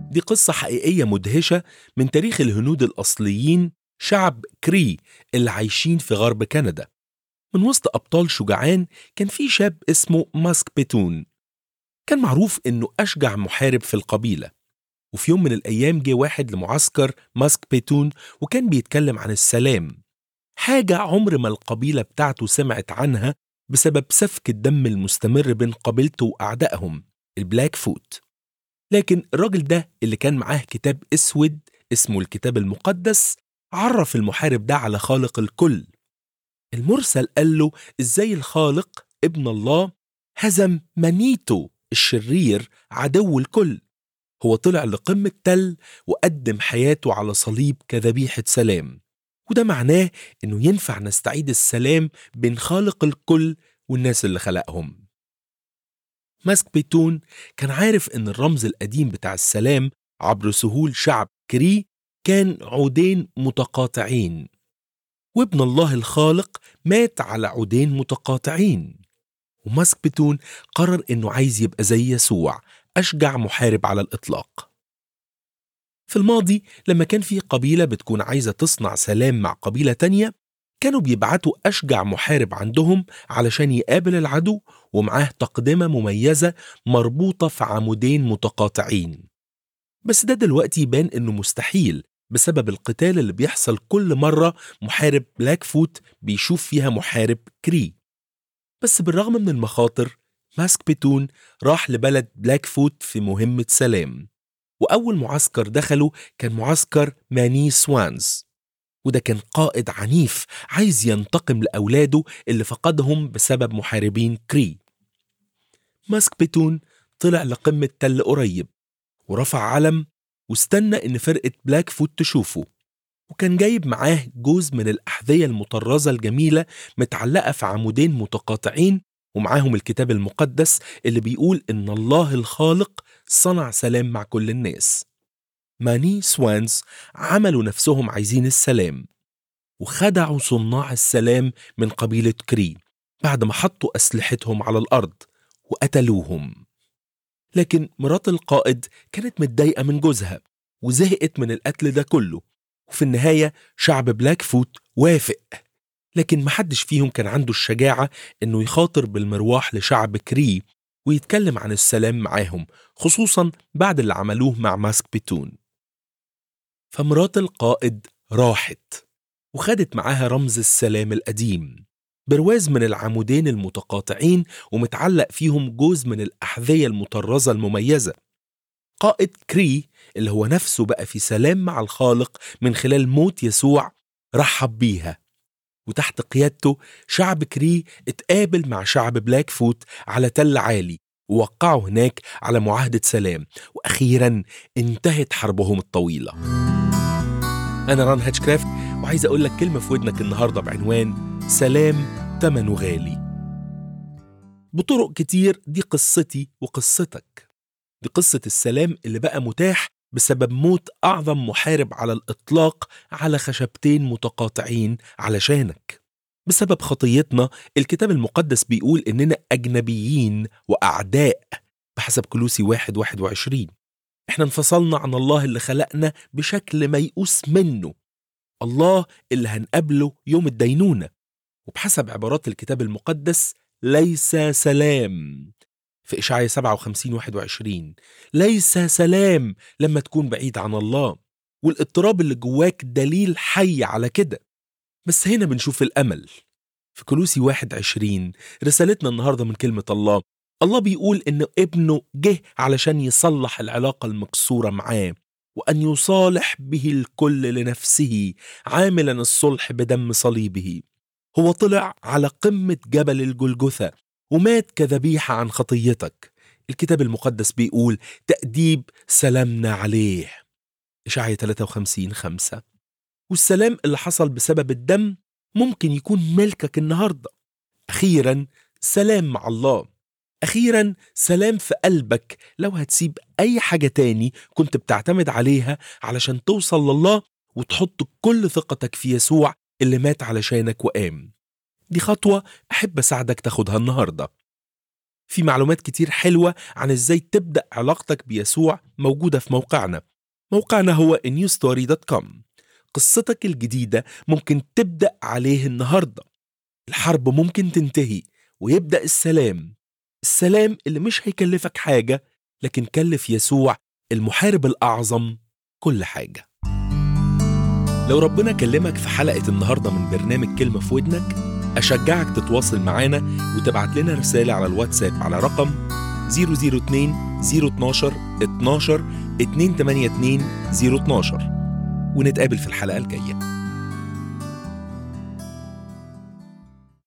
دي قصة حقيقية مدهشة من تاريخ الهنود الأصليين شعب كري اللي عايشين في غرب كندا من وسط أبطال شجعان كان في شاب اسمه ماسك بيتون كان معروف إنه أشجع محارب في القبيلة وفي يوم من الأيام جه واحد لمعسكر ماسك بيتون وكان بيتكلم عن السلام حاجة عمر ما القبيلة بتاعته سمعت عنها بسبب سفك الدم المستمر بين قبيلته وأعدائهم البلاك فوت لكن الراجل ده اللي كان معاه كتاب اسود اسمه الكتاب المقدس عرف المحارب ده على خالق الكل المرسل قال له ازاي الخالق ابن الله هزم منيتو الشرير عدو الكل هو طلع لقمة تل وقدم حياته على صليب كذبيحة سلام وده معناه انه ينفع نستعيد السلام بين خالق الكل والناس اللي خلقهم ماسك بيتون كان عارف ان الرمز القديم بتاع السلام عبر سهول شعب كري كان عودين متقاطعين وابن الله الخالق مات على عودين متقاطعين وماسك بيتون قرر انه عايز يبقى زي يسوع اشجع محارب على الاطلاق في الماضي لما كان في قبيلة بتكون عايزة تصنع سلام مع قبيلة تانية كانوا بيبعتوا أشجع محارب عندهم علشان يقابل العدو ومعاه تقدمة مميزة مربوطة في عمودين متقاطعين بس ده دلوقتي يبان إنه مستحيل بسبب القتال اللي بيحصل كل مرة محارب بلاك فوت بيشوف فيها محارب كري بس بالرغم من المخاطر ماسك بيتون راح لبلد بلاك فوت في مهمة سلام وأول معسكر دخله كان معسكر ماني سوانز وده كان قائد عنيف عايز ينتقم لأولاده اللي فقدهم بسبب محاربين كري ماسك بيتون طلع لقمة تل قريب ورفع علم واستنى إن فرقة بلاك فوت تشوفه وكان جايب معاه جوز من الأحذية المطرزة الجميلة متعلقة في عمودين متقاطعين ومعاهم الكتاب المقدس اللي بيقول إن الله الخالق صنع سلام مع كل الناس ماني سوانز عملوا نفسهم عايزين السلام وخدعوا صناع السلام من قبيلة كري بعد ما حطوا أسلحتهم على الأرض وقتلوهم لكن مرات القائد كانت متضايقة من جوزها وزهقت من القتل ده كله وفي النهاية شعب بلاك فوت وافق لكن محدش فيهم كان عنده الشجاعة إنه يخاطر بالمرواح لشعب كري ويتكلم عن السلام معاهم خصوصا بعد اللي عملوه مع ماسك بيتون فمرات القائد راحت وخدت معاها رمز السلام القديم برواز من العمودين المتقاطعين ومتعلق فيهم جوز من الأحذية المطرزة المميزة قائد كري اللي هو نفسه بقى في سلام مع الخالق من خلال موت يسوع رحب بيها وتحت قيادته شعب كري اتقابل مع شعب بلاك فوت على تل عالي ووقعوا هناك على معاهدة سلام وأخيرا انتهت حربهم الطويلة أنا ران هاتشكرافت وعايز أقول لك كلمة في ودنك النهاردة بعنوان سلام تمنه غالي بطرق كتير دي قصتي وقصتك دي قصة السلام اللي بقى متاح بسبب موت أعظم محارب على الإطلاق على خشبتين متقاطعين علشانك بسبب خطيتنا الكتاب المقدس بيقول إننا أجنبيين وأعداء بحسب كلوسي واحد واحد وعشرين إحنا انفصلنا عن الله اللي خلقنا بشكل ميؤوس منه الله اللي هنقابله يوم الدينونة وبحسب عبارات الكتاب المقدس ليس سلام في إشعياء 57 21 ليس سلام لما تكون بعيد عن الله والاضطراب اللي جواك دليل حي على كده بس هنا بنشوف الأمل في كلوسي 21 رسالتنا النهاردة من كلمة الله الله بيقول إن ابنه جه علشان يصلح العلاقة المكسورة معاه وأن يصالح به الكل لنفسه عاملا الصلح بدم صليبه هو طلع على قمة جبل الجلجثة ومات كذبيحة عن خطيتك الكتاب المقدس بيقول تأديب سلامنا عليه إشعياء 53 5 والسلام اللي حصل بسبب الدم ممكن يكون ملكك النهاردة أخيرا سلام مع الله أخيرا سلام في قلبك لو هتسيب أي حاجة تاني كنت بتعتمد عليها علشان توصل لله وتحط كل ثقتك في يسوع اللي مات علشانك وقام دي خطوة أحب أساعدك تاخدها النهاردة في معلومات كتير حلوة عن ازاي تبدأ علاقتك بيسوع موجودة في موقعنا موقعنا هو newstory.com قصتك الجديدة ممكن تبدأ عليه النهاردة الحرب ممكن تنتهي ويبدأ السلام السلام اللي مش هيكلفك حاجة لكن كلف يسوع المحارب الأعظم كل حاجة لو ربنا كلمك في حلقة النهاردة من برنامج كلمة في ودنك أشجعك تتواصل معانا وتبعت لنا رسالة على الواتساب على رقم 002 012 12 282 012 ونتقابل في الحلقة الجاية